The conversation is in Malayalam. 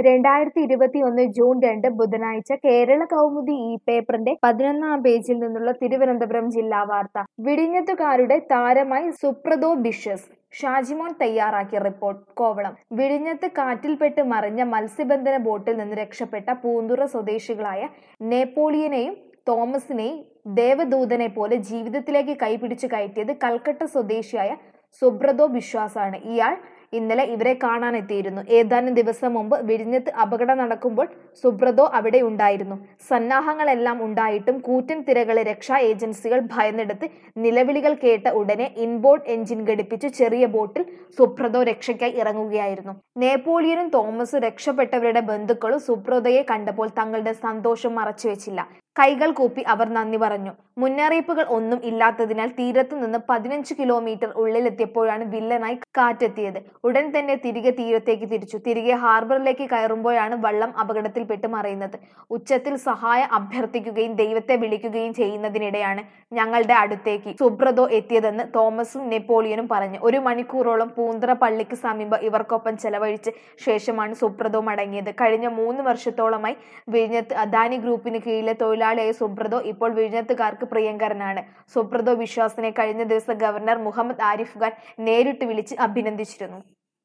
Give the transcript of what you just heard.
രണ്ടായിരത്തി ഇരുപത്തിയൊന്ന് ജൂൺ രണ്ട് ബുധനാഴ്ച കേരള കൗമുദി ഈ പേപ്പറിന്റെ പതിനൊന്നാം പേജിൽ നിന്നുള്ള തിരുവനന്തപുരം ജില്ലാ വാർത്ത വിഴിഞ്ഞത്തുകാരുടെ താരമായി സുപ്രതോ ബിഷസ് ഷാജിമോൻ തയ്യാറാക്കിയ റിപ്പോർട്ട് കോവളം വിഴിഞ്ഞത്ത് കാറ്റിൽപ്പെട്ട് മറിഞ്ഞ മത്സ്യബന്ധന ബോട്ടിൽ നിന്ന് രക്ഷപ്പെട്ട പൂന്തുറ സ്വദേശികളായ നേപ്പോളിയനെയും തോമസിനെയും ദേവദൂതനെ പോലെ ജീവിതത്തിലേക്ക് കൈപിടിച്ചു കയറ്റിയത് കൽക്കട്ട സ്വദേശിയായ സുബ്രതോ വിശ്വാസാണ് ഇയാൾ ഇന്നലെ ഇവരെ കാണാനെത്തിയിരുന്നു ഏതാനും ദിവസം മുമ്പ് വിഴിഞ്ഞത്ത് അപകടം നടക്കുമ്പോൾ സുബ്രതോ അവിടെ ഉണ്ടായിരുന്നു സന്നാഹങ്ങളെല്ലാം ഉണ്ടായിട്ടും കൂറ്റൻ തിരകളെ രക്ഷാ ഏജൻസികൾ ഭയന്നെടുത്ത് നിലവിളികൾ കേട്ട ഉടനെ ഇൻബോർഡ് എഞ്ചിൻ ഘടിപ്പിച്ച് ചെറിയ ബോട്ടിൽ സുബ്രതോ രക്ഷയ്ക്കായി ഇറങ്ങുകയായിരുന്നു നേപ്പോളിയനും തോമസും രക്ഷപ്പെട്ടവരുടെ ബന്ധുക്കളും സുബ്രതയെ കണ്ടപ്പോൾ തങ്ങളുടെ സന്തോഷം മറച്ചുവെച്ചില്ല കൈകൾ കൂപ്പി അവർ നന്ദി പറഞ്ഞു മുന്നറിയിപ്പുകൾ ഒന്നും ഇല്ലാത്തതിനാൽ തീരത്തു നിന്ന് പതിനഞ്ച് കിലോമീറ്റർ ഉള്ളിലെത്തിയപ്പോഴാണ് വില്ലനായി കാറ്റെത്തിയത് ഉടൻ തന്നെ തിരികെ തീരത്തേക്ക് തിരിച്ചു തിരികെ ഹാർബറിലേക്ക് കയറുമ്പോഴാണ് വള്ളം അപകടത്തിൽപ്പെട്ട് മറിയുന്നത് ഉച്ചത്തിൽ സഹായം അഭ്യർത്ഥിക്കുകയും ദൈവത്തെ വിളിക്കുകയും ചെയ്യുന്നതിനിടെയാണ് ഞങ്ങളുടെ അടുത്തേക്ക് സുബ്രതോ എത്തിയതെന്ന് തോമസും നെപ്പോളിയനും പറഞ്ഞു ഒരു മണിക്കൂറോളം പൂന്തറ പള്ളിക്ക് സമീപം ഇവർക്കൊപ്പം ചെലവഴിച്ച ശേഷമാണ് സുബ്രതോ മടങ്ങിയത് കഴിഞ്ഞ മൂന്ന് വർഷത്തോളമായി വിഴിഞ്ഞത്ത് അദാനി ഗ്രൂപ്പിന് കീഴിലെ തൊഴിലാളിയായ സുബ്രതോ ഇപ്പോൾ വിഴിഞ്ഞത്തുകാർക്ക് പ്രിയങ്കരനാണ് സുബ്രതോ വിശ്വാസിനെ കഴിഞ്ഞ ദിവസം ഗവർണർ മുഹമ്മദ് ആരിഫ് ഖാൻ നേരിട്ട് വിളിച്ച് അഭിനന്ദിച്ചിരുന്നു